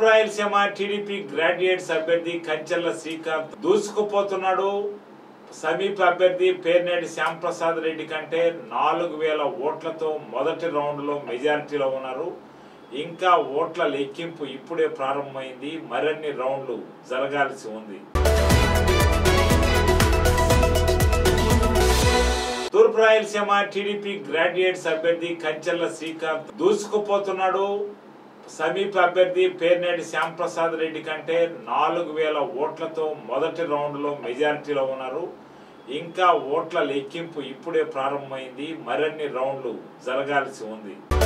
తూర్పు Rayalaseema TDP graduates అభ్యర్థి కంచెల్ల శ్రీకాంత్ దూసుకుపోతున్నాడు సమీప అభ్యర్థి పేర్నేటి శ్యాంప్రసాద్ రెడ్డి కంటే నాలుగు వేల ఓట్లతో మొదటి రౌండ్లో మెజారిటీలో ఉన్నారు ఇంకా ఓట్ల లెక్కింపు ఇప్పుడే ప్రారంభమైంది మరిన్ని రౌండ్లు జరగాల్సి ఉంది తూర్పు రాయలసీమ టీడీపీ గ్రాడ్యుయేట్స్ అభ్యర్థి కంచెల్ల శ్రీకాంత్ దూసుకుపోతున్నాడు సమీప అభ్యర్థి పేర్నేటి శ్యాంప్రసాద్ రెడ్డి కంటే నాలుగు వేల ఓట్లతో మొదటి రౌండ్లో మెజారిటీలో ఉన్నారు ఇంకా ఓట్ల లెక్కింపు ఇప్పుడే ప్రారంభమైంది మరిన్ని రౌండ్లు జరగాల్సి ఉంది